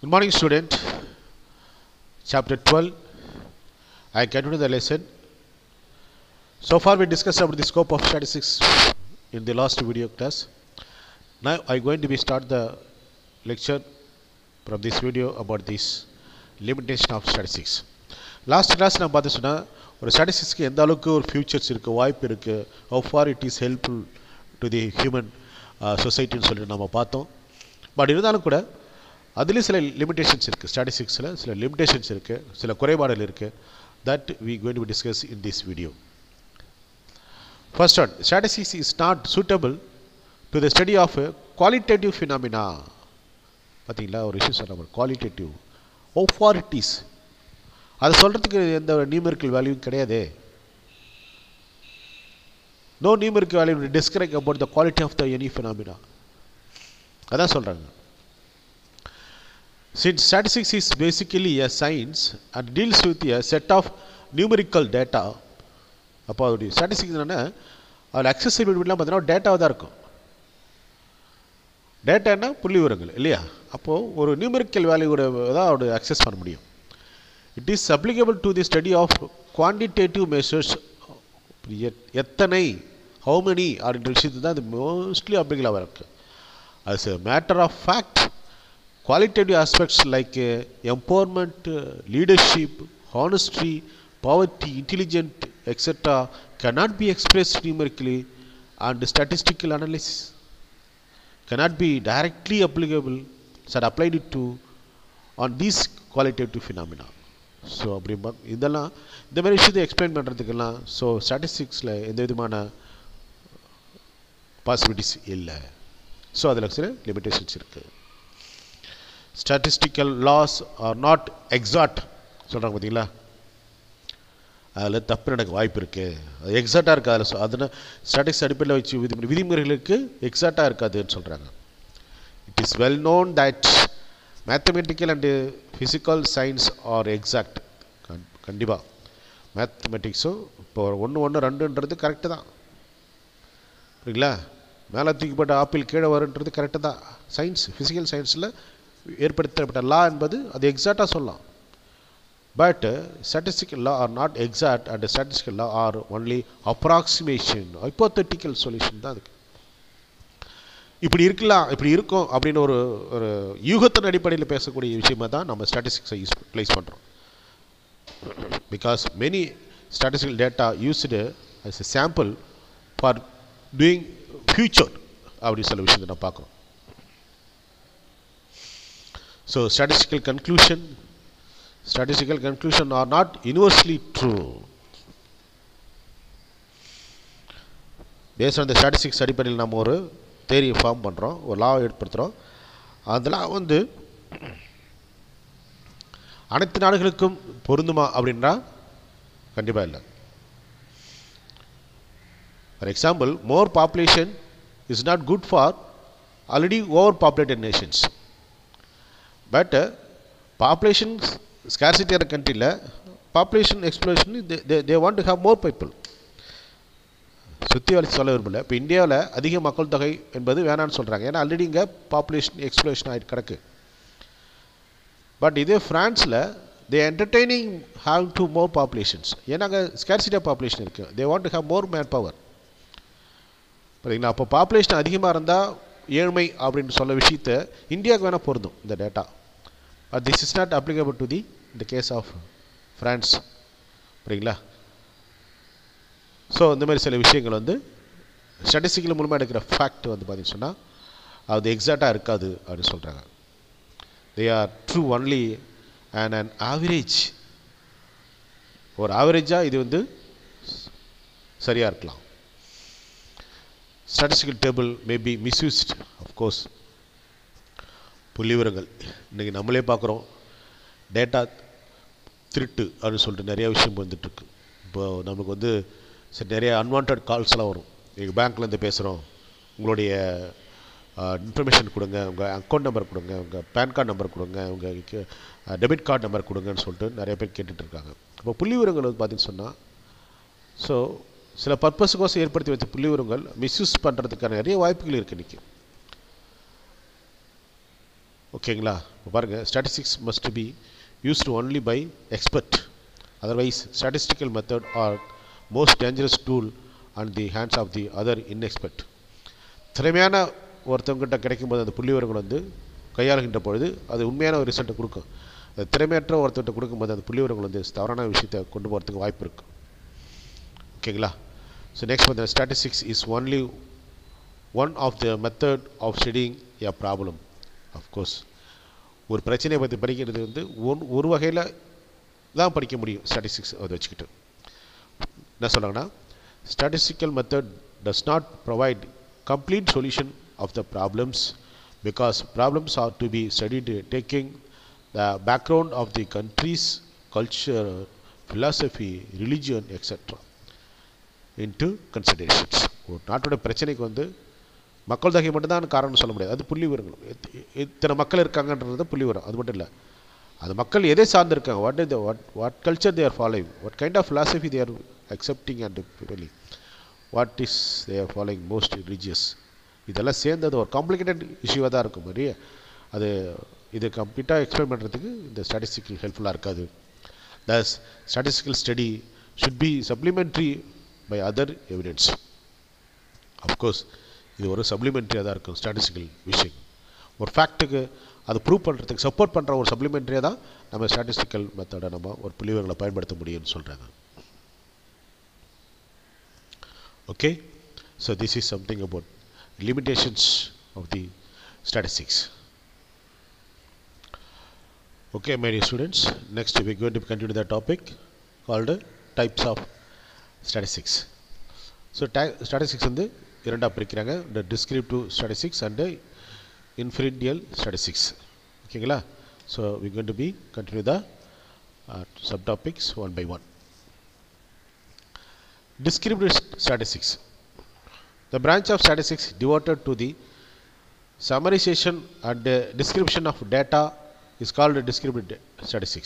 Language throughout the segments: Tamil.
Good morning, student. Chapter 12. I continue the lesson. So far, we discussed about the scope of statistics in the last video class. Now, I am going to be start the lecture from this video about this limitation of statistics. Last class நான் பார்த்து சொன்னால் ஒரு ஸ்டாட்டிஸ்டிக்ஸ்க்கு எந்த அளவுக்கு ஒரு ஃபியூச்சர்ஸ் இருக்குது வாய்ப்பு இருக்குது how far it is helpful to the human சொசைட்டின்னு சொல்லிட்டு நம்ம பார்த்தோம் பட் இருந்தாலும் கூட அதுலேயும் சில லிமிடேஷன்ஸ் இருக்குது ஸ்டாட்டிஸ்டிக்ஸில் சில லிமிடேஷன்ஸ் இருக்குது சில குறைபாடுகள் இருக்குது that we going to discuss in this video first one statistics is not suitable to the study of qualitative phenomena பார்த்தீங்களா ஒரு விஷயம் சொல்கிற qualitative oh for it is அதை சொல்கிறதுக்கு எந்த நியூமெரிக்கல் வேல்யூவும் கிடையாதே no numerical value describe about the quality of the any phenomena அதான் சொல்கிறாங்க Since statistics is basically a science and deals with a set of numerical data அப்போ அதோடைய ஸ்டாட்டிஸ்டிக்ஸ் என்னென்னா அதில் அக்சசிபிலிட்டிலாம் பார்த்தீங்கன்னா டேட்டாவாக தான் இருக்கும் டேட்டான்னா புள்ளி விவரங்கள் இல்லையா அப்போது ஒரு நியூமெரிக்கல் வேல்யூவோட தான் அதோட அக்சஸ் பண்ண முடியும் it is applicable to the study of quantitative measures எத்தனை ஹவு மெனி அப்படின்ற விஷயத்து தான் அது மோஸ்ட்லி அப்ளிகபிளாக இருக்குது as a matter of fact qualitative aspects like uh, empowerment uh, leadership honesty poverty intelligent etc cannot be expressed numerically and statistical analysis cannot be directly applicable said applied it to on these qualitative phenomena so அப்படி இதெல்லாம் இந்த மாதிரி விஷயத்தை எக்ஸ்பிளைன் பண்ணுறதுக்கெல்லாம் ஸோ ஸ்டாட்டிஸ்டிக்ஸில் எந்த விதமான பாசிபிலிட்டிஸ் இல்லை ஸோ அதில் சில லிமிடேஷன்ஸ் இருக்குது statistical laws are not exact சொல்கிறாங்க பார்த்தீங்களா அதில் தப்பு நடக்க வாய்ப்பு இருக்குது அது எக்ஸாக்டாக இருக்குது அதில் அதில் ஸ்டாட்டிக்ஸ் அடிப்படையில் வச்சு விதி விதிமுறைகளுக்கு எக்ஸாக்டாக இருக்காதுன்னு சொல்கிறாங்க it is well known that mathematical and physical science are exact கண் கண்டிப்பாக மேத்தமெட்டிக்ஸும் இப்போ ஒன்று ஒன்று ரெண்டுன்றது கரெக்டு தான் புரியுங்களா மேலே தூக்கிப்பட்ட ஆப்பிள் கீழே வருன்றது கரெக்டு தான் சயின்ஸ் ஃபிசிக்கல் சயின்ஸில் ஏற்படுத்தப்பட்ட லா என்பது அது எக்ஸாக்டாக சொல்லலாம் but statistical law are not exact and statistical law are only approximation hypothetical solution தான் அதுக்கு இப்படி இருக்கலாம் இப்படி இருக்கும் அப்படின்னு ஒரு ஒரு யூகத்தின் அடிப்படையில் பேசக்கூடிய விஷயமா தான் நம்ம ஸ்டாட்டிஸ்டிக்ஸை யூஸ் ப்ளேஸ் பண்ணுறோம் because many statistical data used as a sample for doing future அப்படி சில விஷயத்தை நான் பார்க்குறோம் so statistical conclusion statistical conclusion are not universally true base on the statistics அடிப்படையில் நம்ம ஒரு தேரியை ஃபார்ம் பண்ணுறோம் ஒரு லா ஏற்படுத்துகிறோம் அதெல்லாம் வந்து அனைத்து நாடுகளுக்கும் பொருந்துமா அப்படின்னா கண்டிப்பாக இல்லை for example more population is not good for already over populated nations but population ஸ்கேர்சிட்டியான கண்ட்ரியில் population explosion they want to have more people சுற்றி வளர்ச்சி சொல்ல விரும்பல இப்போ இந்தியாவில் அதிக மக்கள் தொகை என்பது வேணான்னு சொல்கிறாங்க ஏன்னா ஆல்ரெடி இங்கே பாப்புலேஷன் எக்ஸ்ப்ளோஷன் ஆகிட்டு கிடக்கு பட் இதே ஃப்ரான்ஸில் they entertaining have to more populations ஏன்னா அங்கே ஸ்கேர்சிட்டி ஆஃப் பாப்புலேஷன் இருக்குது they want to have more man power சரிங்களா அப்போ பாப்புலேஷன் அதிகமாக இருந்தால் ஏழ்மை அப்படின்னு சொல்ல விஷயத்த இந்தியாவுக்கு வேணால் பொருந்தும் இந்த data but this is not applicable to the இந்த கேஸ் ஆஃப் ஃப்ரான்ஸ் சரிங்களா ஸோ இந்த மாதிரி சில விஷயங்கள் வந்து ஸ்டாட்டிஸ்டிக்கல் மூலமாக எடுக்கிற ஃபேக்ட் வந்து பார்த்தீங்கன்னு சொன்னால் அது எக்ஸாக்டாக இருக்காது அப்படின்னு சொல்கிறாங்க they are true only and an average ஒரு ஆவரேஜாக இது வந்து சரியாக இருக்கலாம் statistical table may be misused of course புள்ளிவிவரங்கள் இன்றைக்கி நம்மளே பார்க்குறோம் டேட்டா திருட்டு அப்படின்னு சொல்லிட்டு நிறைய விஷயம் வந்துட்டுருக்கு இப்போ நமக்கு வந்து சரி நிறைய அன்வான்ட் கால்ஸ்லாம் வரும் எங்கள் பேங்க்லேருந்து பேசுகிறோம் உங்களுடைய இன்ஃபர்மேஷன் கொடுங்க உங்கள் அக்கௌண்ட் நம்பர் கொடுங்க உங்கள் பேன் கார்டு நம்பர் கொடுங்க உங்கள் டெபிட் கார்டு நம்பர் கொடுங்கன்னு சொல்லிட்டு நிறைய பேர் கேட்டுட்ருக்காங்க இப்போ புள்ளி விவரங்கள் வந்து பார்த்தீங்கன்னு சொன்னால் ஸோ சில பர்பஸுக்கோசம் ஏற்படுத்தி வச்ச புள்ளி விவரங்கள் மிஸ்யூஸ் பண்ணுறதுக்கான நிறைய வாய்ப்புகள் இருக்குது இன்றைக்கி ஓகேங்களா இப்போ பாருங்கள் statistics must be used only by expert otherwise statistical method are most dangerous tool and the hands of the other inexpert திறமையான ஒருத்தவங்கிட்ட கிடைக்கும்போது அந்த புள்ளி விவரங்கள் வந்து கையாளுகின்ற பொழுது அது உண்மையான ஒரு ரிசல்ட்டை கொடுக்கும் அது திறமையற்ற ஒருத்தர்கிட்ட கொடுக்கும்போது அந்த புள்ளி விவரங்கள் வந்து தவறான விஷயத்தை கொண்டு போகிறதுக்கு வாய்ப்பு இருக்குது ஓகேங்களா ஸோ நெக்ஸ்ட் வந்து statistics is only one of the method of studying a problem of course ஒரு பிரச்சனையை பற்றி படிக்கிறது வந்து ஒன் ஒரு வகையில் தான் படிக்க முடியும் ஸ்டாட்டிஸ்டிக்ஸ் அதை வச்சுக்கிட்டு என்ன சொல்கிறாங்கன்னா statistical method does not provide complete solution of the problems because problems are to be studied taking the background of the country's culture, philosophy, religion, etc. into considerations. ஒரு நாட்டோட பிரச்சனைக்கு வந்து மக்கள் தொகை மட்டும்தான் காரணம் சொல்ல முடியாது அது புள்ளி விவரங்கள் எத்- இத்தனை மக்கள் இருக்காங்கன்றது புள்ளி விவரம் அது மட்டும் இல்லை அது மக்கள் எதை சார்ந்து இருக்காங்க what is the what what culture they are following what kind of philosophy they are accepting and feeling what is they are following most religious இதெல்லாம் சேர்ந்து அது ஒரு காம்ப்ளிகேட்டட் இஷ்யூவாக தான் இருக்கும் மாதிரி அது இது கம்ப்ளீட்டாக எக்ஸ்பிளைன் பண்ணுறதுக்கு இந்த ஸ்டாட்டிஸ்டிக்கல் ஹெல்ப்ஃபுல்லாக இருக்காது thus statistical study should be supplementary by other evidence of course இது ஒரு சப்ளிமெண்ட்ரியாக தான் இருக்கும் ஸ்டாட்டிஸ்டிக்கல் விஷயம் ஒரு ஃபேக்ட்டுக்கு அது ப்ரூவ் பண்ணுறதுக்கு சப்போர்ட் பண்ணுற ஒரு சப்ளிமெண்ட்ரியாக தான் நம்ம ஸ்டாட்டிஸ்டிக்கல் மெத்தடை நம்ம ஒரு புள்ளிவர்களை பயன்படுத்த முடியும்னு சொல்கிறாங்க okay so this is something about limitations of the statistics okay my dear students next we are going to continue the topic called types of statistics so ta- statistics வந்து இரண்டா பிரிக்கிறாங்க இந்த descriptive statistics and inferential statistics ஓகேங்களா so we are going to be continue the uh, subtopics one by one descriptive statistics. The branch of statistics devoted to the summarization and uh, description of data is called descriptive da- statistics.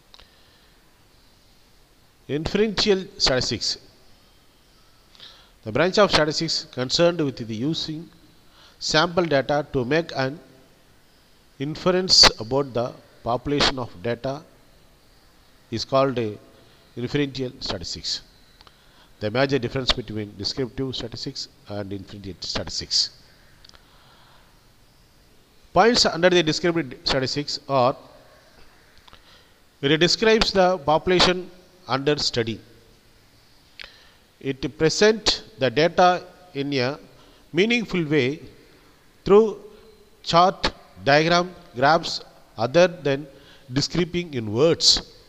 Inferential statistics. The branch of statistics concerned with the using sample data to make an inference about the population of data is called uh, inferential statistics the major difference between descriptive statistics and inferential statistics. Points under the descriptive statistics are it describes the population under study. It presents the data in a meaningful way through chart, diagram, graphs other than describing in words.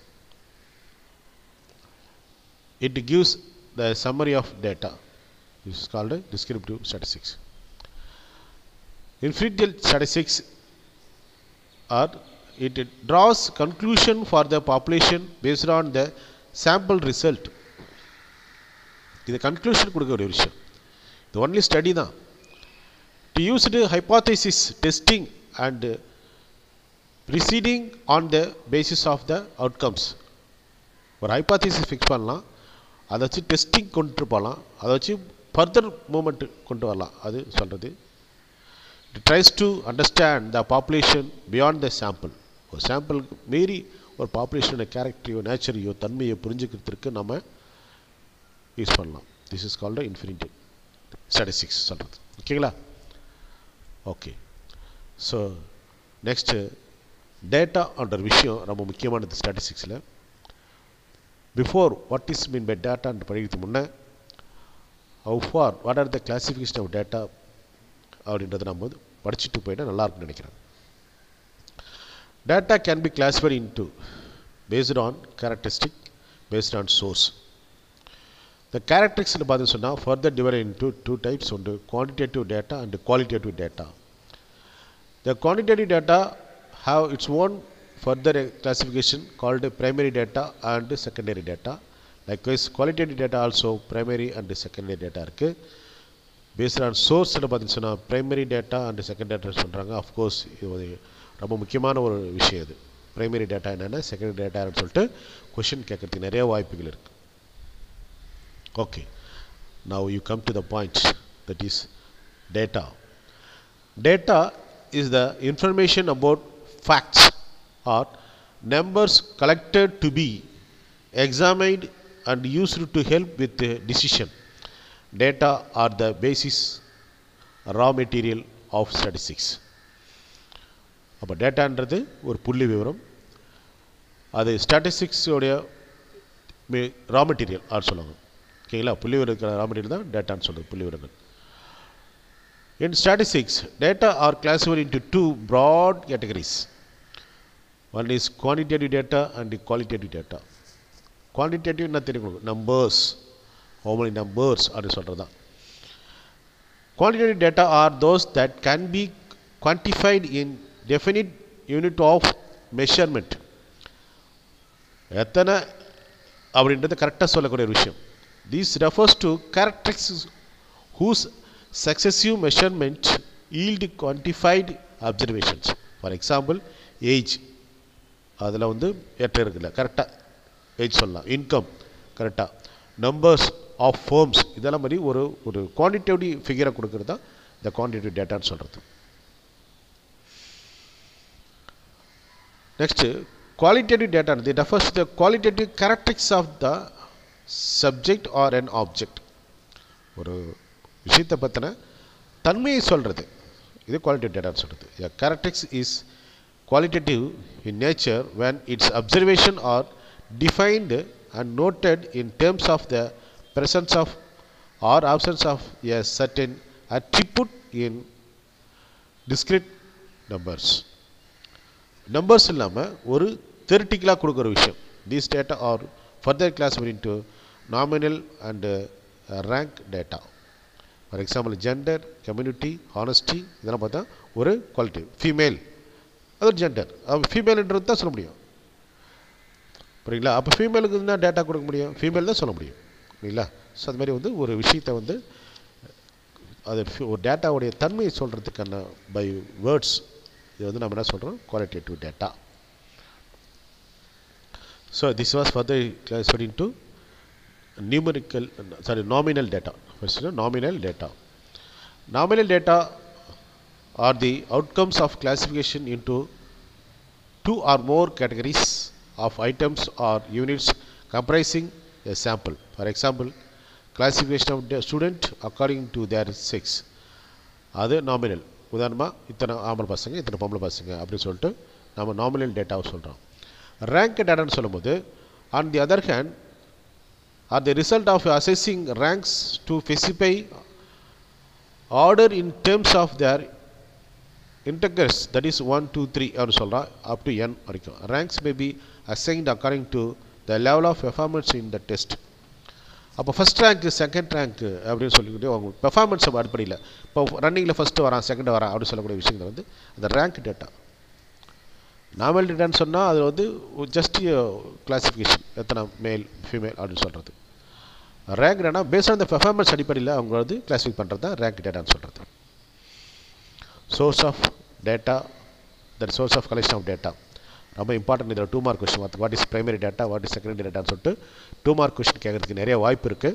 It gives the summary of data. This is called a descriptive statistics. Inferential statistics are it draws conclusion for the population based on the sample result. இது கன்க்ளூஷன் கொடுக்க ஒரு விஷயம் இது ஒன்லி ஸ்டடி தான் to used hypothesis testing and preceding on the basis of the outcomes ஒரு ஹைபாத்தைசிஸ் ஃபிக்ஸ் பண்ணலாம் அதை வச்சு டெஸ்டிங் கொண்டு போகலாம் அதை வச்சு ஃபர்தர் மூமெண்ட் கொண்டு வரலாம் அது சொல்கிறது it tries to understand the population beyond the sample ஒரு சாம்பிளுக்கு மீறி ஒரு பாப்புலேஷனோட கேரக்டரையோ நேச்சரையோ தன்மையை புரிஞ்சுக்கிறதுக்கு நம்ம யூஸ் பண்ணலாம் this is called infinity statistics சொல்கிறது ஓகேங்களா ஓகே ஸோ நெக்ஸ்ட்டு டேட்டா என்ற விஷயம் ரொம்ப முக்கியமானது ஸ்டாட்டிஸ்டிக்ஸில் before what is mean by டேட்டான்னு படிக்கிறதுக்கு முன்னே how far what are the classification of data அப்படின்றத நம்ம வந்து படிச்சுட்டு போயிட்டா நல்லா இருக்கும்னு நினைக்கிறேன் data can be classified into based on characteristic based on source இந்த கேரக்டரிஸ்டிக்ஸில் பார்த்து சொன்னால் further divide into two types உண்டு quantitative data and qualitative data the quantitative data have its own further classification called primary data and secondary data likewise qualitative data also primary and secondary data இருக்கு based on source பார்த்தீங்கன்னா primary data and secondary data சொல்கிறாங்க அஃப்கோர்ஸ் இது ஒரு ரொம்ப முக்கியமான ஒரு விஷயம் இது primary data என்னென்ன secondary data என்னன்னு சொல்லிட்டு கொஷின் கேட்கறதுக்கு நிறைய வாய்ப்புகள் இருக்கு okay now you come to the point that is data data is the information about facts or numbers collected to be examined and used to help with the decision. Data are the basis, raw material of statistics. அப்போ டேட்டான்றது ஒரு புள்ளி விவரம் அது ஸ்டாட்டிஸ்டிக்ஸோடைய ரா மெட்டீரியல் ஆர் சொல்லுவாங்க ஓகேங்களா புள்ளி விவரம் இருக்கிற ரா மெட்டீரியல் தான் டேட்டான்னு சொல்கிறது புள்ளி விவரங்கள் In statistics, data are classified into two broad categories. One is quantitative data and qualitative data. Quantitative என்ன தெரியும் நம்பர்ஸ் how many numbers அப்படின்னு சொல்கிறது தான் quantitative data are those that can be quantified in definite unit of measurement எத்தனை அப்படின்றது கரெக்டாக சொல்லக்கூடிய ஒரு விஷயம் these refers to characteristics whose successive measurement yield quantified observations for example age அதில் வந்து ஏற்ற இருக்குல்ல கரெக்டாக ஏஜ் சொல்லலாம் இன்கம் கரெக்டாக நம்பர்ஸ் ஆஃப் ஃபோம்ஸ் இதெல்லாம் மாதிரி ஒரு ஒரு குவான்டிட்டேட்டிவ் ஃபிகரை கொடுக்குறது தான் இந்த குவான்டிட்டிவ் டேட்டான்னு சொல்கிறது நெக்ஸ்ட்டு குவாலிட்டேட்டிவ் டேட்டா இது refers the qualitative characteristics of the subject or an object ஒரு விஷயத்தை பற்றின தன்மையை சொல்கிறது இது குவாலிட்டேட்டிவ் டேட்டான்னு சொல்கிறது characteristics is qualitative in nature when its observation are defined and noted in terms of the presence of or absence of a certain attribute in discrete numbers. Numbers இல்லாமல் ஒரு தெரிட்டிக்கலாக கொடுக்குற விஷயம் these data are further class into nominal and rank data for example gender community honesty இதெல்லாம் பார்த்தா ஒரு குவாலிட்டி ஃபீமேல் அது ஒரு ஜெண்டர் ஃபீமேல்ன்றது தான் சொல்ல முடியும் புரியுங்களா அப்போ ஃபீமேலுக்கு தான் டேட்டா கொடுக்க முடியும் ஃபீமேல் தான் சொல்ல முடியும் இல்லைங்களா ஸோ அது மாதிரி வந்து ஒரு விஷயத்தை வந்து அது ஒரு டேட்டாவுடைய தன்மையை சொல்கிறதுக்கான பை வேர்ட்ஸ் இது வந்து நம்ம என்ன சொல்கிறோம் qualitative data so this was further classified into numerical sorry nominal data first nominal data nominal data are the outcomes of classification into two or more categories of items or units comprising a sample. For example, classification of the student according to their sex. அது நாமினல் உதாரணமாக இத்தனை ஆம்பளை பசங்க இத்தனை பொம்பளை பசங்க அப்படின்னு சொல்லிட்டு நம்ம நாமினல் டேட்டாவை சொல்கிறோம் ரேங்க் டேட்டான்னு சொல்லும்போது on the other hand are the result of assessing ranks to specify order in terms of their integers that is 1 2 3 அப்படி சொல்கிறா up to n வரைக்கும் ranks may be assigned according to the level of performance in the test அப்போ ஃபஸ்ட் ரேங்க்கு செகண்ட் ரேங்க்கு அப்படின்னு சொல்லிக்கிட்டு அவங்க பெர்ஃபார்மன்ஸ் அடிப்படையில் இப்போ ரன்னிங்கில் ஃபஸ்ட்டு வரான் செகண்ட் வரான் அப்படின்னு சொல்லக்கூடிய விஷயங்கள் வந்து அந்த ரேங்க் டேட்டா நாமல் டேட்டான்னு சொன்னால் அது வந்து ஜஸ்ட் கிளாசிஃபிகேஷன் எத்தனை மேல் ஃபீமேல் அப்படின்னு சொல்கிறது rank data based on the performance அடிப்படையில் அவங்க வந்து கிளாஸிஃபை பண்ணுறது தான் ரேங்க் டேட்டான்னு சொல்கிறது source of data the source of collection of data ரொம்ப இம்பார்ட்டன்ட் இதில் டூ மார்க் கொஸ்டின் பார்த்து what is primary data what is secondary டேட்டான்னு சொல்லிட்டு டூ மார்க் கொஸ்டின் கேட்கறதுக்கு நிறைய வாய்ப்பு இருக்குது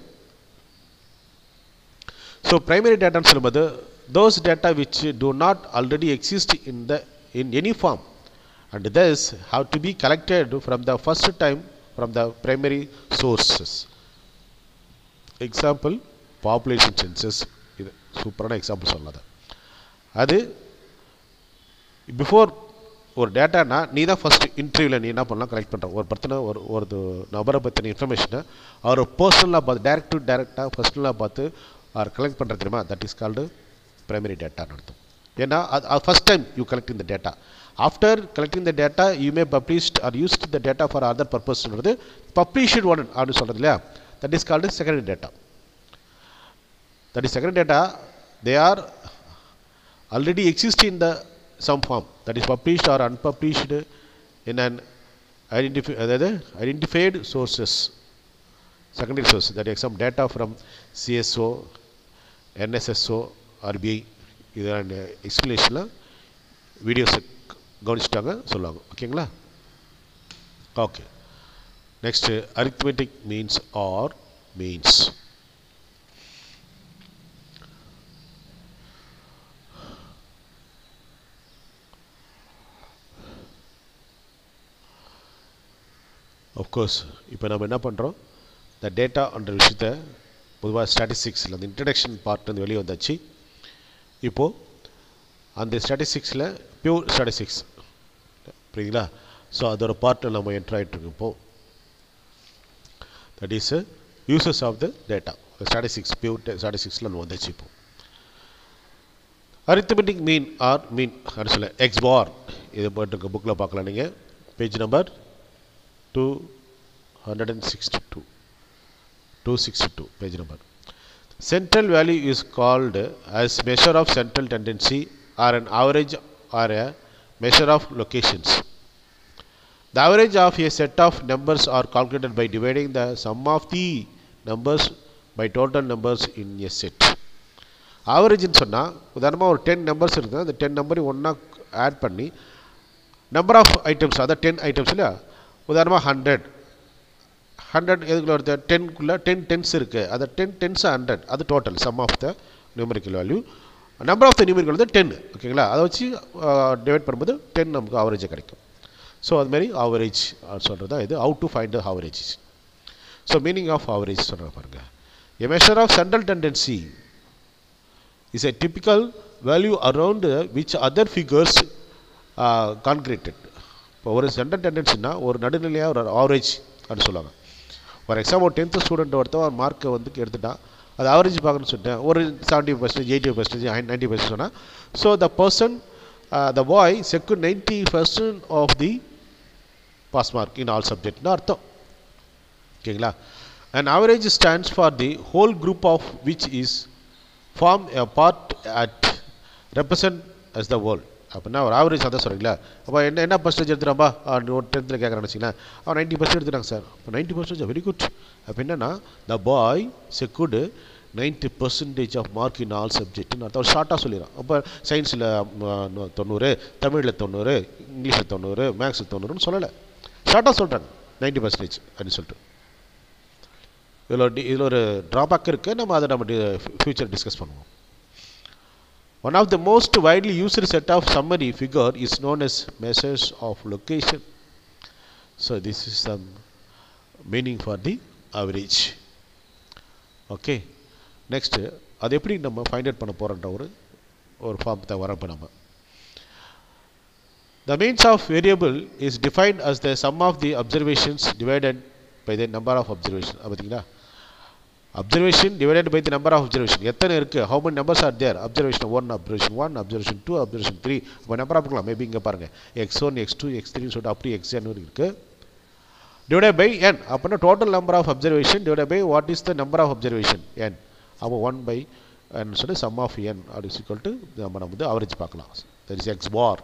ஸோ பிரைமரி டேட்டான்னு சொல்லும்போது those data which do not already exist in the in any form and this have to be collected from the first time from the primary sources example population census இது சூப்பரான எக்ஸாம்பிள் சொல்லாத அது பிஃபோர் ஒரு டேட்டானா நீ தான் ஃபஸ்ட் இன்டர்வியூவில் நீ என்ன பண்ணலாம் கலெக்ட் பண்ணுற ஒரு பர்த்தனை ஒரு ஒரு நபரை பற்றின இன்ஃபர்மேஷனை அவர் பர்சனலாக பார்த்து டேரக்ட் டு டேரெக்டாக பர்சனலாக பார்த்து அவர் கலெக்ட் பண்ணுறது தெரியுமா தட் இஸ் கால்டு பிரைமரி டேட்டான்னு அர்த்தம் ஏன்னா அது first time you collecting the data after collecting the data you may published or used the data for other பர்பஸ்ன்றது பப்ளிஷ்டு ஒன் அப்படின்னு சொல்கிறது இல்லையா that is called secondary data that is secondary data they are already exist in the some form that is published or unpublished in an identifi- அதாவது identified sources secondary sources that is some data from CSO NSSO RBI இதெல்லாம் எக்ஸ்பிளேஷனில் வீடியோஸ் கவனிச்சிட்டாங்க சொல்லுவாங்க ஓகேங்களா okay next arithmetic means or means of course இப்போ நம்ம என்ன பண்ணுறோம் இந்த டேட்டா என்ற விஷயத்த பொதுவாக ஸ்டாட்டிஸ்டிக்ஸில் அந்த இன்ட்ரடக்ஷன் பார்ட் வந்து வெளியே வந்தாச்சு இப்போது அந்த ஸ்டாட்டிஸ்டிக்ஸில் பியூர் ஸ்டாட்டிஸ்டிக்ஸ் புரியுங்களா ஸோ அதோட பார்ட்டில் நம்ம என்ட்ரு ஆகிட்டுருக்கு இப்போது that is uses of the data statistics pure ஸ்டாட்டிஸ்டிக்ஸில் நம்ம வந்துச்சு இப்போ அரித்தமெட்டிக் மீன் ஆர் மீன் அப்படின்னு சொல்ல எக்ஸ் பார் இது போட்டிருக்க புக்கில் பார்க்கலாம் நீங்கள் page number two hundred and sixty two two sixty two page number central value is called as measure of central tendency or an average or a measure of locations the average of a set of numbers are calculated by dividing the sum of the numbers by total numbers in a set ஆவரேஜ்னு சொன்னால் உதாரணமாக ஒரு டென் நம்பர்ஸ் இருக்குது அந்த டென் நம்பரையும் ஒன்றா ஆட் பண்ணி நம்பர் ஆஃப் ஐட்டம்ஸ் அதான் டென் ஐட்டம்ஸ் இல்லையா உதாரணமாக ஹண்ட்ரட் ஹண்ட்ரட் எதுக்குள்ள வருது டென்க்குள்ளே டென் டென்ஸ் இருக்குது அது டென் டென்ஸ் ஹண்ட்ரட் அது total sum of the numerical value number of the numerical வந்து டென் ஓகேங்களா அதை வச்சு டிவைட் பண்ணும்போது டென் நமக்கு ஆவரேஜாக கிடைக்கும் ஸோ அதுமாரி ஆவரேஜ் சொல்கிறது தான் இது how to find average so meaning of average சொல்கிற பாருங்கள் a measure of central tendency is a typical value around which other figures congregated இப்போ ஒரு சென்ட்ரல் டெண்டன்சின்னா ஒரு நடுநிலையாக ஒரு ஆவரேஜ் அப்படின்னு சொல்லுவாங்க ஃபார் எக்ஸாம்பிள் ஒரு டென்த்து ஸ்டூடெண்ட் ஒருத்தன் ஒரு மார்க்கை வந்து எடுத்துட்டான் அது ஆவரேஜ் பார்க்கணும்னு சொல்லிட்டேன் ஒரு seventy percentage eighty percentage ninety percent சொன்னால் so the person the boy secure ninety percent of the pass mark in all சப்ஜெக்ட்னு அர்த்தம் ஓகேங்களா and average stands for the whole group of which is form a part at represent as the world அப்படின்னா ஒரு ஆவரேஜ் அதான் சொல்கிறீங்களா அப்போ என்ன என்ன பர்சன்டேஜ் எடுத்துறாம்பா ஒரு டென்த்தில் கேட்குறான்னு வச்சிங்களேன் அவன் நைன்ட்டி பர்சன்ட் எடுத்துட்டாங்க சார் இப்போ நைன்ட்டி பர்சன்டேஜ் வெரி குட் அப்போ என்னன்னா the boy secured ninety percentage of mark in all சப்ஜெக்ட்னு அர்த்தம் ஷார்ட்டாக சொல்லிடுறான் அப்போ சயின்ஸில் தொண்ணூறு தமிழில் தொண்ணூறு இங்கிலீஷில் தொண்ணூறு மேக்ஸில் தொண்ணூறுன்னு சொல்லலை ஷார்ட்டாக சொல்கிறாங்க நைன்ட்டி பர்சன்டேஜ் அப்படின்னு சொல்லிட்டு இதில் ஒரு டி- இதில் ஒரு ட்ராபேக் இருக்குது நம்ம அதை நம்ம ஃபியூச்சர் டிஸ்கஸ் பண்ணுவோம் One of the most widely used set of summary figure is known as measures of location. So this is some meaning for the average. Okay. Next, அது எப்படி நம்ம ஃபைண்ட் அவுட் பண்ண போகிறோன்ற ஒரு ஒரு ஃபார்ம் தான் வரப்போ நம்ம The means of variable is defined as the sum of the observations divided by the number of observations. பார்த்தீங்களா observation divided by the number of observation எத்தனை இருக்குது how many numbers are there observation one observation one observation two observation three இப்போ நம்பர் ஆஃப் இருக்கலாம் மேபி இங்கே பாருங்கள் x one x two x த்ரீன்னு சொல்லிட்டு அப்படி எக்ஸ் என் இருக்குது டிவைட் பை என் அப்படின்னா total number of observation divide by what is the number of observation n அப்போ ஒன் பை என் சொல்லி சம் ஆஃப் என் அப்படி ஈக்குவல் டு நம்ம நம்ம வந்து அவரேஜ் பார்க்கலாம் தட் இஸ் எக்ஸ் பார்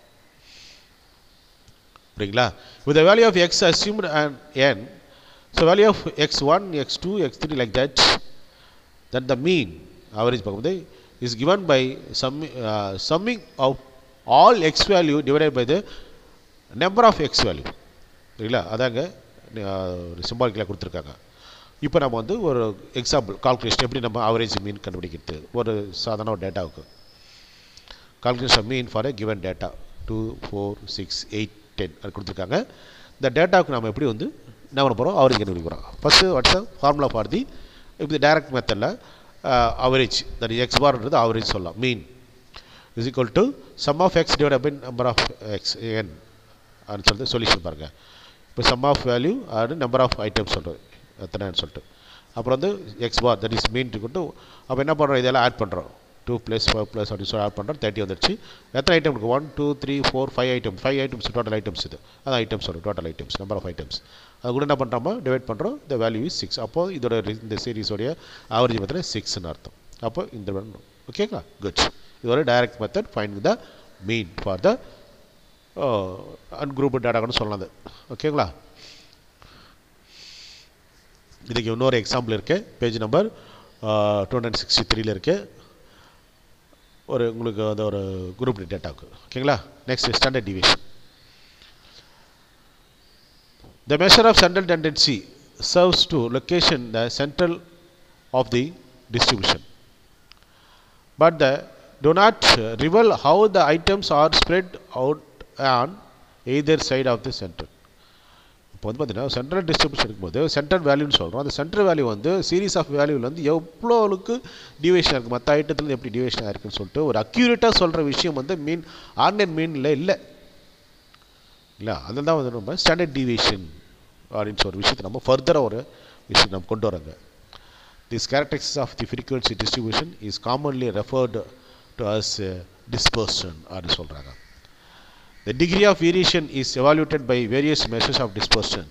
புரியுங்களா with value of x assumed and n So value of x1, x2, x3 like that, then the mean average பார்க்கும்போது is given by sum, uh, summing of all x value divided by the number of x value சரிங்களா அதாங்க ஒரு சிம்பாலிக்கில் கொடுத்துருக்காங்க இப்போ நம்ம வந்து ஒரு எக்ஸாம்பிள் கால்குலேஷன் எப்படி நம்ம ஆவரேஜ் மீன் கண்டுபிடிக்கிறது ஒரு சாதாரண ஒரு டேட்டாவுக்கு calculation mean for a given data two four six eight ten அது கொடுத்துருக்காங்க இந்த டேட்டாவுக்கு நம்ம எப்படி வந்து என்ன பண்ண போகிறோம் அவரேஜ் கண்டுபிடிக்க போகிறோம் first what's formula for the இப்போ டைரக்ட் மெத்தடில் அவரேஜ் தட் இஸ் எக்ஸ் பார்ன்றது அவரேஜ் சொல்லலாம் mean is equal to sum of x divide by number of x n அப்படின்னு சொல்லிட்டு சொல்யூஷன் பாருங்கள் இப்போ சம் ஆஃப் வேல்யூ அது நம்பர் ஆஃப் ஐட்டம்ஸ் சொல்கிறது எத்தனைன்னு சொல்லிட்டு அப்புறம் வந்து x bar that is mean கொண்டு அப்போ என்ன பண்ணுறோம் இதெல்லாம் ஆட் பண்ணுறோம் டூ ப்ளஸ் ஃபைவ் ப்ளஸ் அப்படின்னு சொல்லி ஆட் பண்ணுறோம் தேர்ட்டி வந்துருச்சு எத்தனை ஐட்டம் இருக்குது one two three four five item five items total items இது அதான் ஐட்டம்ஸ் வரும் total items number of items அது கூட என்ன பண்ணுறோமா டிவைட் பண்ணுறோம் இந்த வேல்யூ இஸ் சிக்ஸ் அப்போது இதோட re- இந்த சீரிஸோடைய ஆவரேஜ் பார்த்தீங்கன்னா சிக்ஸ்னு அர்த்தம் அப்போ இந்த வேணும் ஓகேங்களா குட் இது ஒரு direct method find the mean for the ungroup டேட்டான்னு சொல்லலாம் அது ஓகேங்களா இதுக்கு இன்னொரு எக்ஸாம்பிள் இருக்குது page number two hundred sixty த்ரீல இருக்குது ஒரு உங்களுக்கு அந்த ஒரு குரூப் டேட்டாவுக்கு ஓகேங்களா next standard division The measure of central tendency serves to location the central of the distribution. But the do not uh, reveal how the items are spread out on either side of the center. இப்போ இப்போ வந்து பார்த்தீங்கன்னா சென்ட்ரல் டிஸ்ட்ரிபியூஷன் இருக்கும்போது சென்ட்ரல் வேல்யூன்னு சொல்கிறோம் அந்த சென்ட்ரல் வேல்யூ வந்து சீரிஸ் ஆஃப் வேல்யூவில் வந்து எவ்வளோ அளவுக்கு டிவியேஷன் இருக்குது மற்ற ஐட்டத்துலேருந்து எப்படி டிவியேஷன் ஆயிருக்குன்னு சொல்லிட்டு ஒரு அக்யூரேட்டாக சொல்கிற விஷயம் வந்து மீன் ஆன்லைன் மீனில் இல்லை இல்லை அதில் தான் வந்து நம்ம ஸ்டாண்டர்ட் டிவியேஷன் அப்படின்னு சொல்கிற விஷயத்தை நம்ம ஃபர்தராக ஒரு விஷயம் நம்ம கொண்டு வரோங்க this characteristics of the frequency distribution is commonly referred to as dispersion அப்படின்னு சொல்கிறாங்க The degree of variation is evaluated by various measures of dispersions.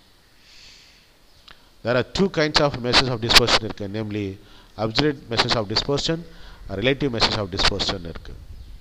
There are two kinds of measures of dispersion இருக்கு namely absolute measures of dispersion and relative measures of dispersion இருக்கு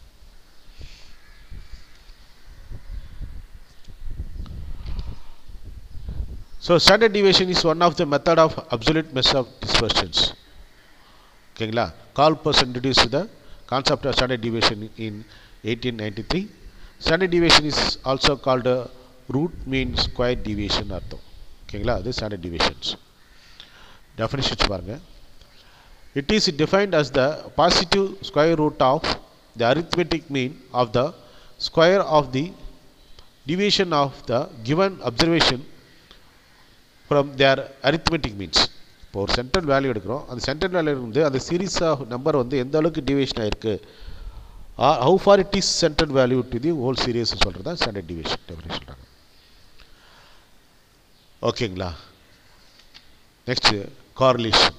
So standard deviation is one of the method of absolute measure of dispersions. ஓகேங்களா Karl Pearson introduced the concept of standard deviation in 1893 standard deviation is also called root mean square deviation அர்த்தம் ஓகேங்களா அது ஸ்டாண்டர்ட் டிவியேஷன்ஸ் டெஃபினிஷன்ஸ் பாருங்கள் it is defined as the positive square root of the arithmetic mean of the square of the deviation of the given observation from their arithmetic means இப்போ ஒரு சென்ட்ரல் வேல்யூ எடுக்கிறோம் அந்த சென்ட்ரல் வேல்யூ வந்து அந்த சீரீஸ் ஆஃப் நம்பர் வந்து எந்த அளவுக்கு டிவியேஷன் ஆயிருக்கு how far it is central value to the whole series சொல்கிறது தான் ஸ்டாண்டர்ட் டிவியேஷன் டெஃபினேஷன் சொல்கிறாங்க ஓகேங்களா next correlation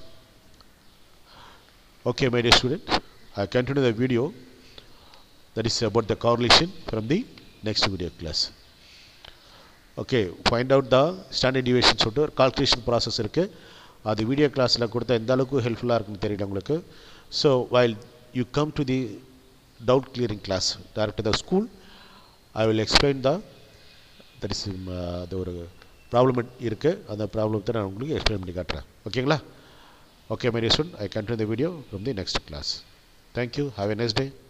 okay my dear student I continue the video that is about the correlation from the next video class okay find out the standard deviation சொல்லிட்டு ஒரு கால்குலேஷன் ப்ராசஸ் இருக்குது அது வீடியோ கிளாஸில் கொடுத்தா எந்த அளவுக்கு ஹெல்ப்ஃபுல்லாக இருக்குன்னு தெரியல உங்களுக்கு so while you come to the doubt clearing class direct to the school i will explain the that is அது ஒரு ப்ராப்ளம் இருக்குது அந்த ப்ராப்ளத்தை நான் உங்களுக்கு எக்ஸ்பிளைன் பண்ணி காட்டுறேன் ஓகேங்களா okay my dear student I continue the video from the next class thank you have a next day